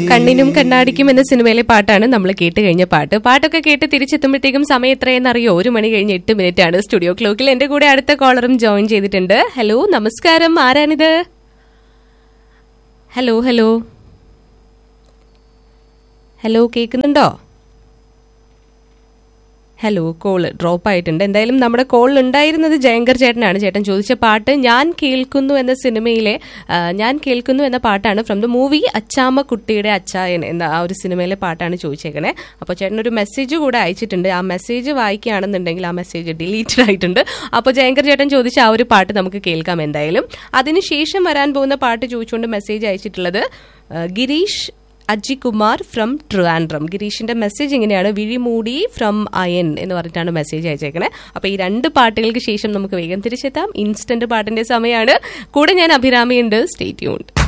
കണ്ണിനും കണ്ണാടിക്കും എന്ന സിനിമയിലെ പാട്ടാണ് നമ്മൾ കേട്ട് കഴിഞ്ഞ പാട്ട് പാട്ടൊക്കെ കേട്ട് തിരിച്ചെത്തുമ്പോഴത്തേക്കും സമയം എത്രയെന്ന് അറിയോ ഒരു മണി കഴിഞ്ഞ് എട്ട് മിനിറ്റ് ആണ് സ്റ്റുഡിയോ ക്ലോക്കിൽ എന്റെ കൂടെ അടുത്ത കോളറും ജോയിൻ ചെയ്തിട്ടുണ്ട് ഹലോ നമസ്കാരം ആരാണിത് ഹലോ ഹലോ ഹലോ കേൾക്കുന്നുണ്ടോ ഹലോ കോള് ഡ്രോപ്പ് ആയിട്ടുണ്ട് എന്തായാലും നമ്മുടെ കോളിൽ ഉണ്ടായിരുന്നത് ജയങ്കർ ചേട്ടനാണ് ചേട്ടൻ ചോദിച്ച പാട്ട് ഞാൻ കേൾക്കുന്നു എന്ന സിനിമയിലെ ആ, ഞാൻ കേൾക്കുന്നു എന്ന പാട്ടാണ് ഫ്രം ദ മൂവി അച്ചാമ്മ കുട്ടിയുടെ അച്ചായൻ എന്ന ആ ഒരു സിനിമയിലെ പാട്ടാണ് ചോദിച്ചേക്കണേ അപ്പോൾ ചേട്ടൻ ഒരു മെസ്സേജ് കൂടെ അയച്ചിട്ടുണ്ട് ആ മെസ്സേജ് വായിക്കുകയാണെന്നുണ്ടെങ്കിൽ ആ മെസ്സേജ് ഡിലീറ്റഡ് ആയിട്ടുണ്ട് അപ്പോൾ ജയങ്കർ ചേട്ടൻ ചോദിച്ച ആ ഒരു പാട്ട് നമുക്ക് കേൾക്കാം എന്തായാലും അതിനുശേഷം വരാൻ പോകുന്ന പാട്ട് ചോദിച്ചുകൊണ്ട് മെസ്സേജ് അയച്ചിട്ടുള്ളത് ആ, ഗിരീഷ് അജികുമാർ ഫ്രം ട്രിവാൻഡ്രം ഗിരീഷിന്റെ മെസ്സേജ് ഇങ്ങനെയാണ് വിഴിമൂടി ഫ്രം അയൻ എന്ന് പറഞ്ഞിട്ടാണ് മെസ്സേജ് അയച്ചേക്കണേ അപ്പൊ ഈ രണ്ട് പാട്ടുകൾക്ക് ശേഷം നമുക്ക് വേഗം തിരിച്ചെത്താം ഇൻസ്റ്റന്റ് പാട്ടിന്റെ സമയമാണ് കൂടെ ഞാൻ അഭിരാമിയുണ്ട് സ്റ്റേറ്റ് യൂണ്ട്